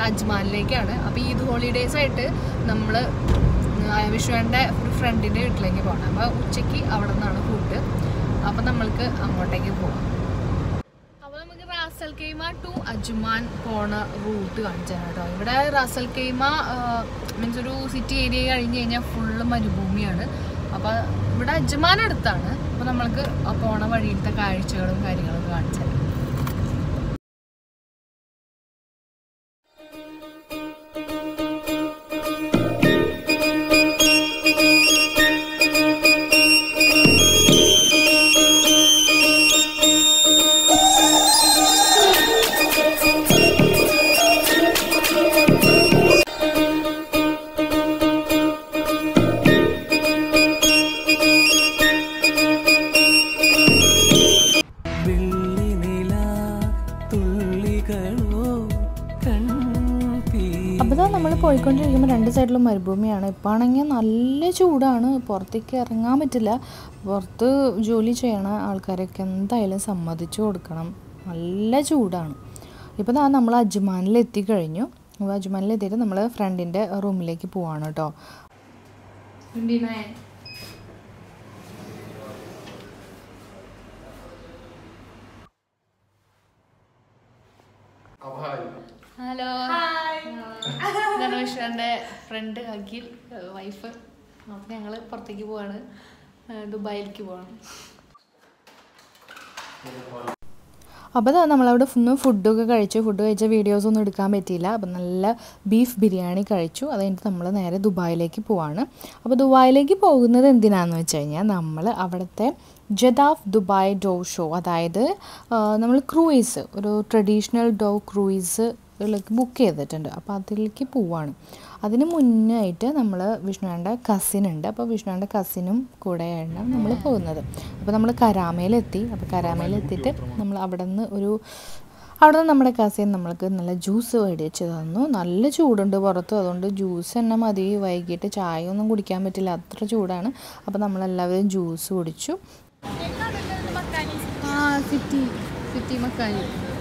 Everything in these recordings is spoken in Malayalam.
അജ്മാനിലേക്കാണ് അപ്പോൾ ഈദ് ഹോളിഡേയ്സ് ആയിട്ട് നമ്മൾ വിഷുവിൻ്റെ ഒരു ഫ്രണ്ടിൻ്റെ വീട്ടിലേക്ക് പോകണം അപ്പോൾ ഉച്ചയ്ക്ക് അവിടെ നിന്നാണ് ഫുഡ് അപ്പോൾ നമ്മൾക്ക് അങ്ങോട്ടേക്ക് പോകാം അപ്പോൾ നമുക്ക് റാസൽ കെയ്മ ടു അജ്മാൻ പോണ റൂട്ട് കാണിച്ചു തരാം കേട്ടോ ഇവിടെ റാസൽ കെയ്മ മീൻസ് ഒരു സിറ്റി ഏരിയ കഴിഞ്ഞ് കഴിഞ്ഞാൽ ഫുള്ള് മരുഭൂമിയാണ് അപ്പോൾ ഇവിടെ അജ്മാൻ അടുത്താണ് അപ്പോൾ നമ്മൾക്ക് ആ പോണ വഴിയിലത്തെ കാഴ്ചകളും കാര്യങ്ങളൊക്കെ കാണിച്ചു തരാം വെള്ളി നില തുള്ളികളോ കൺപീ അപ്പോൾ ഇതാ നമ്മൾ പോയിക്കൊണ്ടിരിക്കുമ്പോൾ രണ്ട് സൈഡിലും മരുഭൂമിയാണ് ഇപ്പോൾ ആണെങ്കിൽ നല്ല ചൂടാണ് പുറത്തേക്ക് ഇറങ്ങാൻ പറ്റില്ല പുറത്ത് ജോലി ചെയ്യണ ആൾക്കാരൊക്കെ എന്തായാലും സമ്മതിച്ചു കൊടുക്കണം നല്ല ചൂടാണ് ഇപ്പോൾ ദാ നമ്മൾ അജ്മാനിൽ എത്തിക്കഴിഞ്ഞു അപ്പോൾ അജ്മാനിൽ എത്തിയിട്ട് നമ്മൾ ഫ്രണ്ടിൻ്റെ റൂമിലേക്ക് പോവാണ് കേട്ടോ ഹലോ ഇതാണ് വിഷ്ണുവിൻ്റെ ഫ്രണ്ട് അഖിൽ വൈഫ് അപ്പോൾ ഞങ്ങൾ പുറത്തേക്ക് പോവാണ് ഏഹ് ദുബായിലേക്ക് പോവാണ് അപ്പോൾ ദാ നമ്മളവിടെ ഫുള്ള് ഫുഡൊക്കെ കഴിച്ചു ഫുഡ് കഴിച്ച വീഡിയോസ് ഒന്നും എടുക്കാൻ പറ്റിയില്ല അപ്പോൾ നല്ല ബീഫ് ബിരിയാണി കഴിച്ചു അത് കഴിഞ്ഞിട്ട് നമ്മൾ നേരെ ദുബായിലേക്ക് പോവാണ് അപ്പോൾ ദുബായിലേക്ക് പോകുന്നത് എന്തിനാണെന്ന് വെച്ച് കഴിഞ്ഞാൽ നമ്മൾ അവിടുത്തെ ജദാഫ് ദുബായ് ഡോ ഷോ അതായത് നമ്മൾ ക്രൂയിസ് ഒരു ട്രഡീഷണൽ ഡോ ക്രൂയിസ് ഇതിലേക്ക് ബുക്ക് ചെയ്തിട്ടുണ്ട് അപ്പോൾ അതിലേക്ക് പോവാണ് അതിന് മുന്നായിട്ട് നമ്മൾ വിഷ്ണുവിൻ്റെ കസിൻ ഉണ്ട് അപ്പോൾ വിഷ്ണുവിൻ്റെ കസിനും കൂടെയാണ് നമ്മൾ പോകുന്നത് അപ്പോൾ നമ്മൾ കരാമയിലെത്തി അപ്പോൾ കരാമയിലെത്തിയിട്ട് നമ്മൾ അവിടെ നിന്ന് ഒരു അവിടെ നിന്ന് നമ്മുടെ കസിൻ നമ്മൾക്ക് നല്ല ജ്യൂസ് മേടിച്ച് തന്നു നല്ല ചൂടുണ്ട് പുറത്ത് അതുകൊണ്ട് ജ്യൂസ് തന്നെ മതി വൈകിട്ട് ചായ ഒന്നും കുടിക്കാൻ പറ്റില്ല അത്ര ചൂടാണ് അപ്പോൾ നമ്മളെല്ലാവരും ജ്യൂസ് കുടിച്ചു ആ സിറ്റി സിറ്റി മക്കാനി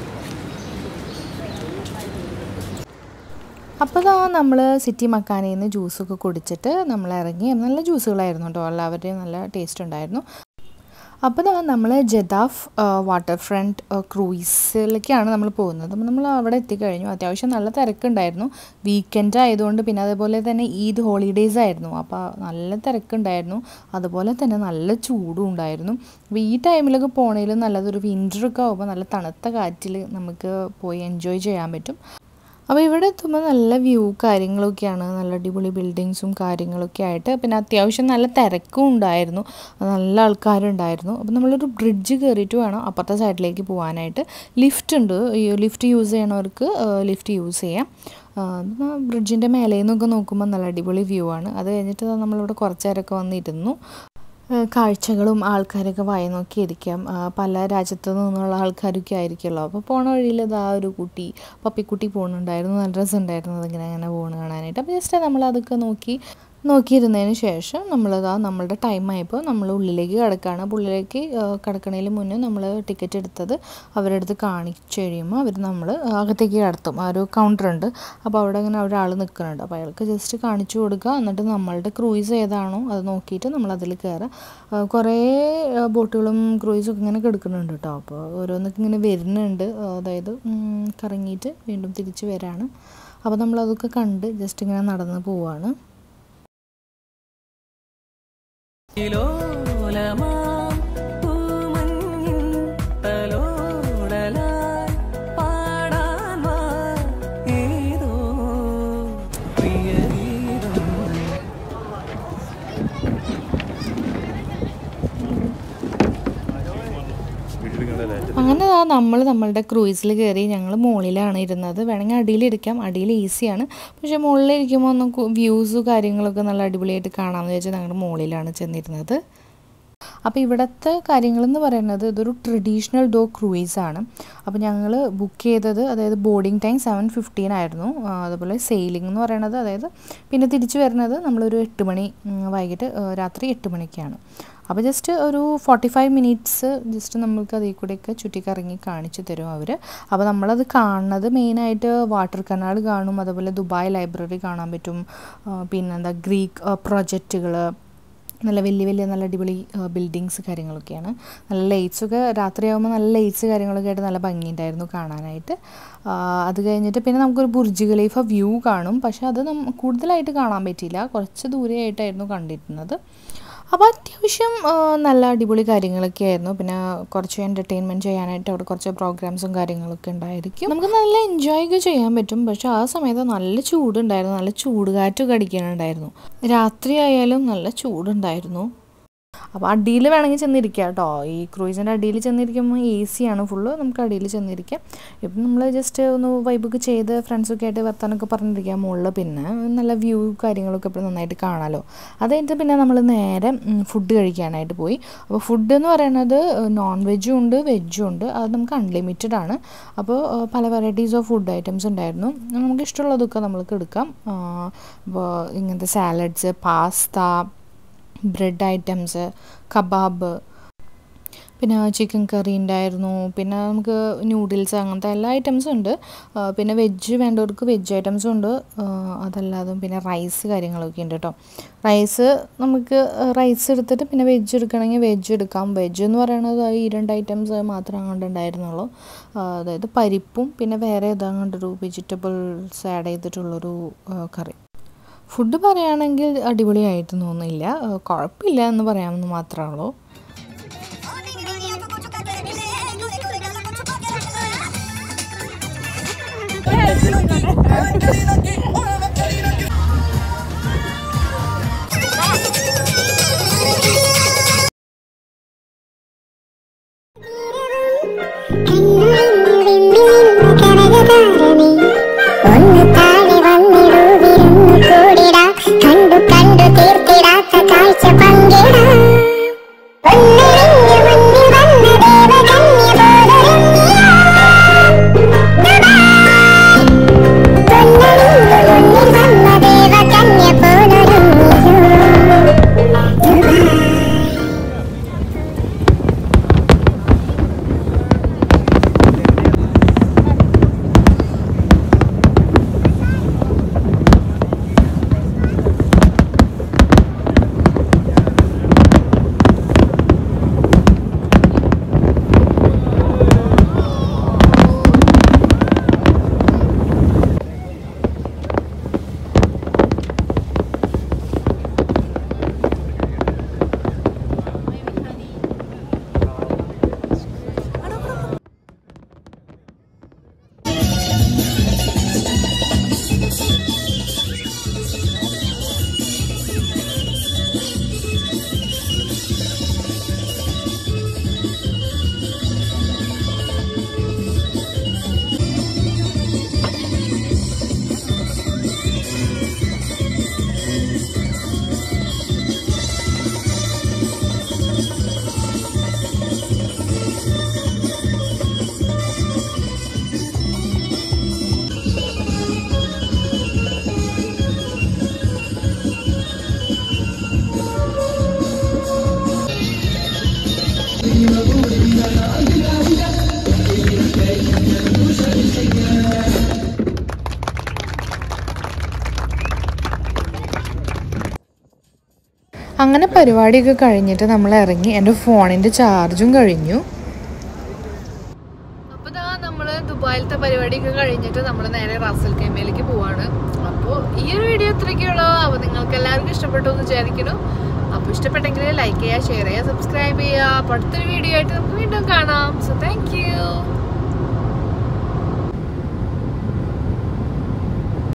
അപ്പോൾ ഇതാ നമ്മൾ സിറ്റി മക്കാനയിൽ നിന്ന് ജ്യൂസൊക്കെ കുടിച്ചിട്ട് നമ്മൾ ഇറങ്ങി നല്ല ജ്യൂസുകളായിരുന്നു കേട്ടോ എല്ലാവരുടെയും നല്ല ടേസ്റ്റ് ഉണ്ടായിരുന്നു അപ്പോൾ ഇതാ നമ്മൾ ജദാഫ് വാട്ടർ ഫ്രണ്ട് ക്രൂയിസിലേക്കാണ് നമ്മൾ പോകുന്നത് അപ്പോൾ നമ്മൾ അവിടെ എത്തിക്കഴിഞ്ഞു അത്യാവശ്യം നല്ല തിരക്കുണ്ടായിരുന്നു വീക്കെൻഡ് ആയതുകൊണ്ട് പിന്നെ അതേപോലെ തന്നെ ഈദ് ഹോളിഡേയ്സ് ആയിരുന്നു അപ്പോൾ നല്ല തിരക്കുണ്ടായിരുന്നു അതുപോലെ തന്നെ നല്ല ചൂടും ഉണ്ടായിരുന്നു അപ്പോൾ ഈ ടൈമിലൊക്കെ പോണേലും നല്ലതൊരു വിൻ്ററൊക്കെ ആകുമ്പോൾ നല്ല തണുത്ത കാറ്റിൽ നമുക്ക് പോയി എൻജോയ് ചെയ്യാൻ പറ്റും അപ്പോൾ ഇവിടെ എത്തുമ്പോൾ നല്ല വ്യൂ കാര്യങ്ങളൊക്കെയാണ് നല്ല അടിപൊളി ബിൽഡിങ്സും കാര്യങ്ങളൊക്കെ ആയിട്ട് പിന്നെ അത്യാവശ്യം നല്ല തിരക്കും ഉണ്ടായിരുന്നു നല്ല ആൾക്കാരുണ്ടായിരുന്നു അപ്പോൾ നമ്മളൊരു ബ്രിഡ്ജ് കയറിയിട്ട് വേണം അപ്പുറത്തെ സൈഡിലേക്ക് പോകാനായിട്ട് ലിഫ്റ്റ് ഉണ്ട് ഈ ലിഫ്റ്റ് യൂസ് ചെയ്യണവർക്ക് ലിഫ്റ്റ് യൂസ് ചെയ്യാം ബ്രിഡ്ജിൻ്റെ മേലെ നിന്നൊക്കെ നോക്കുമ്പോൾ നല്ല അടിപൊളി വ്യൂ ആണ് അത് കഴിഞ്ഞിട്ട് ദാ നമ്മളിവിടെ കുറച്ച് നേരമൊക്കെ വന്നിരുന്നു ഏഹ് കാഴ്ചകളും ആൾക്കാരൊക്കെ വായി നോക്കി ഇരിക്കാം ആ, പല രാജ്യത്തു നിന്നുള്ള ആൾക്കാരൊക്കെ ആയിരിക്കുമല്ലോ അപ്പോൾ പോണ വഴിയിൽ ഇതാ ഒരു കുട്ടി പപ്പിക്കുട്ടി പോകുന്നുണ്ടായിരുന്നു നല്ല രസമുണ്ടായിരുന്നു അതിങ്ങനെ അങ്ങനെ പോകണം കാണാനായിട്ട് അപ്പോൾ ജസ്റ്റ് നമ്മൾ അതൊക്കെ നോക്കി നോക്കിയിരുന്നതിന് ശേഷം നമ്മളിതാ നമ്മളുടെ ടൈം ആയപ്പോൾ നമ്മൾ ഉള്ളിലേക്ക് കിടക്കുകയാണ് അപ്പോൾ ഉള്ളിലേക്ക് കിടക്കണതിന് മുന്നേ നമ്മൾ ടിക്കറ്റ് എടുത്തത് അവരുടെ അടുത്ത് കാണിച്ചു കഴിയുമ്പോൾ അവർ നമ്മൾ അകത്തേക്ക് കടത്തും ആ ഒരു കൗണ്ടർ ഉണ്ട് അപ്പോൾ അവിടെ അങ്ങനെ ഒരാൾ നിൽക്കുന്നുണ്ട് അപ്പോൾ അയാൾക്ക് ജസ്റ്റ് കാണിച്ചു കൊടുക്കുക എന്നിട്ട് നമ്മളുടെ ക്രൂയിസ് ഏതാണോ അത് നോക്കിയിട്ട് നമ്മൾ അതിൽ കയറാം ആ, കുറേ ആ, ബോട്ടുകളും ക്രൂയിസും ഒക്കെ ഇങ്ങനെ കിടക്കുന്നുണ്ട് കേട്ടോ അപ്പോൾ ഓരോന്നൊക്കെ ഇങ്ങനെ വരുന്നുണ്ട് ആ, അതായത് ഉം, കറങ്ങിയിട്ട് വീണ്ടും തിരിച്ച് വരാണ് അപ്പോൾ നമ്മളതൊക്കെ കണ്ട് ജസ്റ്റ് ഇങ്ങനെ നടന്ന് പോവാണ് ലോലമാം പൂമഞ്ഞിൻ തലോടലായി പാടാൻ വാ ഏതോ പ്രിയഗീതം അങ്ങനെ നമ്മൾ നമ്മളുടെ ക്രൂയിസിൽ കയറി ഞങ്ങൾ മുകളിലാണ് ഇരുന്നത് വേണമെങ്കിൽ അടിയിലിരിക്കാം അടിയിൽ ഈസിയാണ് പക്ഷേ മുകളിലിരിക്കുമ്പോൾ ഒന്ന് വ്യൂസ് കാര്യങ്ങളൊക്കെ നല്ല അടിപൊളിയായിട്ട് കാണാമെന്ന് വെച്ചാൽ ഞങ്ങൾ മുകളിലാണ് ചെന്നിരുന്നത് അപ്പോൾ ഇവിടുത്തെ കാര്യങ്ങളെന്ന് പറയുന്നത് ഇതൊരു ട്രഡീഷണൽ ഡോ ക്രൂയിസ് ആണ് അപ്പോൾ ഞങ്ങൾ ബുക്ക് ചെയ്തത് അതായത് ബോർഡിംഗ് ടൈം സെവൻ ഫിഫ്റ്റീൻ ആയിരുന്നു ആ, അതുപോലെ സെയിലിംഗ് എന്ന് പറയുന്നത് അതായത് പിന്നെ തിരിച്ചു വരുന്നത് നമ്മളൊരു എട്ട് മണി ഉം, വൈകിട്ട് ആ, രാത്രി എട്ട് മണിക്കാണ് അപ്പോൾ ജസ്റ്റ് ഒരു ഫോർട്ടി ഫൈവ് മിനിറ്റ്സ് ജസ്റ്റ് നമ്മൾക്ക് അതിൽ കൂടെയൊക്കെ ചുറ്റിക്കറങ്ങി കാണിച്ചു തരും അവർ അപ്പോൾ നമ്മളത് കാണുന്നത് മെയിനായിട്ട് വാട്ടർ കനാൽ കാണും അതുപോലെ ദുബായ് ലൈബ്രറി കാണാൻ പറ്റും ആ, പിന്നെന്താ ഗ്രീക്ക് പ്രൊജക്റ്റുകൾ നല്ല വലിയ വലിയ നല്ല അടിപൊളി ബിൽഡിങ്സ് കാര്യങ്ങളൊക്കെയാണ് നല്ല ലൈറ്റ്സൊക്കെ രാത്രിയാകുമ്പോൾ നല്ല ലൈറ്റ്സ് കാര്യങ്ങളൊക്കെ ആയിട്ട് നല്ല ഭംഗിയുണ്ടായിരുന്നു കാണാനായിട്ട് ആ, അത് കഴിഞ്ഞിട്ട് പിന്നെ നമുക്കൊരു ബുർജ് ഖലീഫ വ്യൂ കാണും പക്ഷെ അത് നം കൂടുതലായിട്ട് കാണാൻ പറ്റിയില്ല കുറച്ച് ദൂരെയായിട്ടായിരുന്നു കണ്ടിരുന്നത് അപ്പോൾ അത്യാവശ്യം ആ, നല്ല അടിപൊളി കാര്യങ്ങളൊക്കെ ആയിരുന്നു പിന്നെ കുറച്ച് എൻ്റർടൈൻമെൻറ്റ് ചെയ്യാനായിട്ട് അവിടെ കുറച്ച് പ്രോഗ്രാംസും കാര്യങ്ങളൊക്കെ ഉണ്ടായിരിക്കും നമുക്ക് നല്ല എൻജോയ് ഒക്കെ ചെയ്യാൻ പറ്റും പക്ഷെ ആ സമയത്ത് നല്ല ചൂടുണ്ടായിരുന്നു നല്ല ചൂടുകാറ്റൊക്കെ അടിക്കാനുണ്ടായിരുന്നു രാത്രി ആയാലും നല്ല ചൂടുണ്ടായിരുന്നു അപ്പോൾ അടിയിൽ വേണമെങ്കിൽ ചെന്നിരിക്കാം കേട്ടോ ഈ ക്രൂയിസിൻ്റെ അടിയിൽ ചെന്നിരിക്കുമ്പോൾ എ സി ആണ് ഫുള്ള് നമുക്ക് അടിയിൽ ചെന്നിരിക്കാം ഇപ്പം നമ്മൾ ജസ്റ്റ് ഒന്ന് വൈബൊക്കെ ചെയ്ത് ഫ്രണ്ട്സൊക്കെ ആയിട്ട് വർത്താനൊക്കെ പറഞ്ഞിരിക്കാം മുകളിൽ പിന്നെ നല്ല വ്യൂ കാര്യങ്ങളൊക്കെ ഇപ്പോൾ നന്നായിട്ട് കാണാമല്ലോ അത് കഴിഞ്ഞിട്ട് പിന്നെ നമ്മൾ നേരെ ഫുഡ് കഴിക്കാനായിട്ട് പോയി അപ്പോൾ ഫുഡ് എന്ന് പറയുന്നത് നോൺ വെജും ഉണ്ട് വെജും ഉണ്ട് അത് നമുക്ക് അൺലിമിറ്റഡ് ആണ് അപ്പോൾ ആ, പല വെറൈറ്റീസ് ഓഫ് ഫുഡ് ഐറ്റംസ് ഉണ്ടായിരുന്നു നമുക്ക് ഇഷ്ടമുള്ളതൊക്കെ നമ്മൾക്ക് എടുക്കാം ആ, അപ്പോൾ ഇങ്ങനത്തെ salads pasta bread items kebab പിന്നെ ചിക്കൻ കറി ഉണ്ടായിരുന്നു പിന്നെ നമുക്ക് നൂഡിൽസ് അങ്ങനത്തെ എല്ലാ ഐറ്റംസും ഉണ്ട് ആ, പിന്നെ വെജ് വേണ്ടവർക്ക് വെജ് ഐറ്റംസും ഉണ്ട് ആ, അതല്ലാതെ പിന്നെ റൈസ് കാര്യങ്ങളൊക്കെ ഉണ്ട് കേട്ടോ റൈസ് നമുക്ക് റൈസ് എടുത്തിട്ട് പിന്നെ വെജ് എടുക്കണമെങ്കിൽ വെജ് എടുക്കാം വെജ് എന്ന് പറയുന്നത് ഈ രണ്ട് ഐറ്റംസ് മാത്രം അങ്ങോട്ട് ഉണ്ടായിരുന്നുള്ളൂ ആ, അതായത് പരിപ്പും പിന്നെ വേറെ ഏതാണ്ടൊരു വെജിറ്റബിൾസ് ആഡ് ചെയ്തിട്ടുള്ളൊരു ആ, കറി ഫുഡ് പറയുകയാണെങ്കിൽ അടിപൊളിയായിട്ട് തോന്നില്ല ആ, കുഴപ്പമില്ല എന്ന് പറയാമെന്ന് മാത്രമേ ഉള്ളൂ ഒന്ന് താഴെ വന്നിടൂ വിരുന്നു കൂടിടാ കണ്ടു കണ്ടു തീർത്തിടാത്ത കാഴ്ച പങ്കിടാ ഒന്നരിഞ്ഞു മുന്നിൽ വന്ന ദേവകന്യ പോലൊരുങ്ങിയ പൊന്നണിഞ്ഞു മുന്നിൽ വന്ന ദേവകന്യ പോലൊരുങ്ങിയോ അങ്ങനെ പരിപാടിയൊക്കെ കഴിഞ്ഞിട്ട് നമ്മൾ ഇറങ്ങി എൻ്റെ ഫോണിൻ്റെ ചാർജും കഴിഞ്ഞു അപ്പോൾ ഇതാ നമ്മൾ ദുബായിലത്തെ പരിപാടിയൊക്കെ കഴിഞ്ഞിട്ട് നമ്മൾ നേരെ റാസൽ കൈമയിലേക്ക് പോവാണ് അപ്പോൾ ഈ ഒരു വീഡിയോ ഇത്രയൊക്കെയുള്ളൂ അപ്പോൾ നിങ്ങൾക്ക് എല്ലാവർക്കും ഇഷ്ടപ്പെട്ടു എന്ന് വിചാരിക്കുന്നു അപ്പോൾ ഇഷ്ടപ്പെട്ടെങ്കിൽ ലൈക്ക് ചെയ്യുക ഷെയർ ചെയ്യുക സബ്സ്ക്രൈബ് ചെയ്യുക അപ്പോൾ അടുത്തൊരു വീഡിയോ ആയിട്ട് നമുക്ക് വീണ്ടും കാണാം സോ താങ്ക് യു